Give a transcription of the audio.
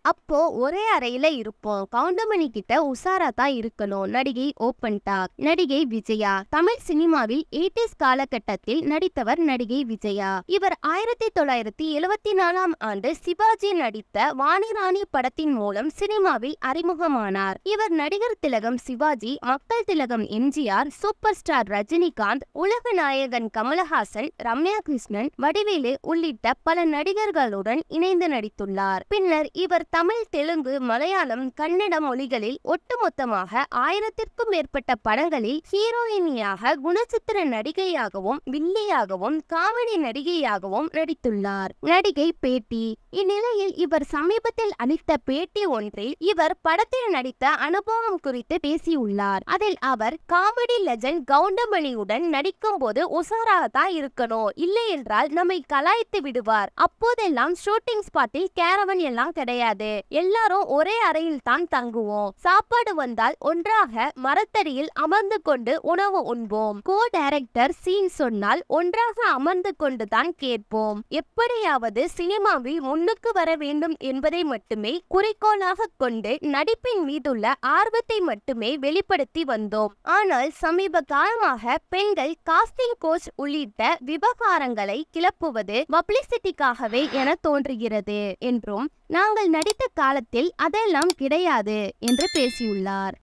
அப்போ ஒரே அறையில இருப்போம் கவுண்டமணி கிட்ட உஷாரா தான் இருக்கணும் நடிகை ஓப்பன் டாக் நடிகை விஜயா தமிழ் சினிமாவில் எயிட்டிஸ் காலகட்டத்தில் நடித்தவர் நடிகை விஜயா இவர் ஆயிரத்தி தொள்ளாயிரத்தி எழுவத்தி நாலாம் ஆண்டு சிவாஜி நடித்த வாணிராணி படத்தின் மூலம் சினிமாவில் அறிமுகமானார் இவர் நடிகர் திலகம் சிவாஜி மக்கள் திலகம் எம்ஜிஆர் சூப்பர் ஸ்டார் ரஜினிகாந்த் உலக நாயகன் கமலஹாசன் ரம்யா கிருஷ்ணன் வடிவேலு உள்ளிட்ட பல நடிகர்களுடன் இணைந்து நடித்துள்ளார் பின்னர் இவர் தமிழ் தெலுங்கு மலையாளம் கன்னடம் மொழிகளில் ஒட்டுமொத்தமாக ஆயிரத்திற்கும் மேற்பட்ட படங்களில் ஹீரோயினியாக குணச்சித்திர நடிகையாகவும் வில்லியாகவும் காமெடி நடிகையாகவும் நடித்துள்ளார் நடிகை பேட்டி இந்நிலையில் இவர் சமீபத்தில் அளித்த பேட்டி ஒன்றில் இவர் படத்தில் நடித்த அனுபவம் குறித்து பேசியுள்ளார் அதில் அவர் காமெடி லெஜண்ட் கவுண்டமணியுடன் நடிக்கும் போது உஷாராக தான் இருக்கணும் இல்லை என்றால் நம்மை கலாய்த்து விடுவார் அப்போதெல்லாம் ஷூட்டிங் ஸ்பாட்டில் கேரவன் எல்லாம் கிடையாது எல்லாரும் ஒரே அறையில் தான் தங்குவோம் சாப்பாடு வந்தால் ஒன்றாக மரத்தடியில் அமர்ந்து கொண்டு உணவு உண்போம் கோ டைரக்டர் சீன் சொன்னால் ஒன்றாக அமர்ந்து கொண்டுதான் கேட்போம் எப்படியாவது சினிமாவில் முன்னுக்கு வர வேண்டும் என்பதை மட்டுமே குறிக்கோளாக கொண்டு நடிப்பின் மீதுள்ள ஆர்வத்தை மட்டுமே வெளிப்படுத்தி வந்தோம் ஆனால் சமீப காலமாக பெண்கள் காஸ்டிங் கோச் உள்ளிட்ட விவகாரங்களை கிளப்புவது பப்ளிசிட்டிக்காகவே என தோன்றுகிறது என்றும் நாங்கள் நடித்த காலத்தில் அதெல்லாம் கிடையாது என்று பேசியுள்ளார்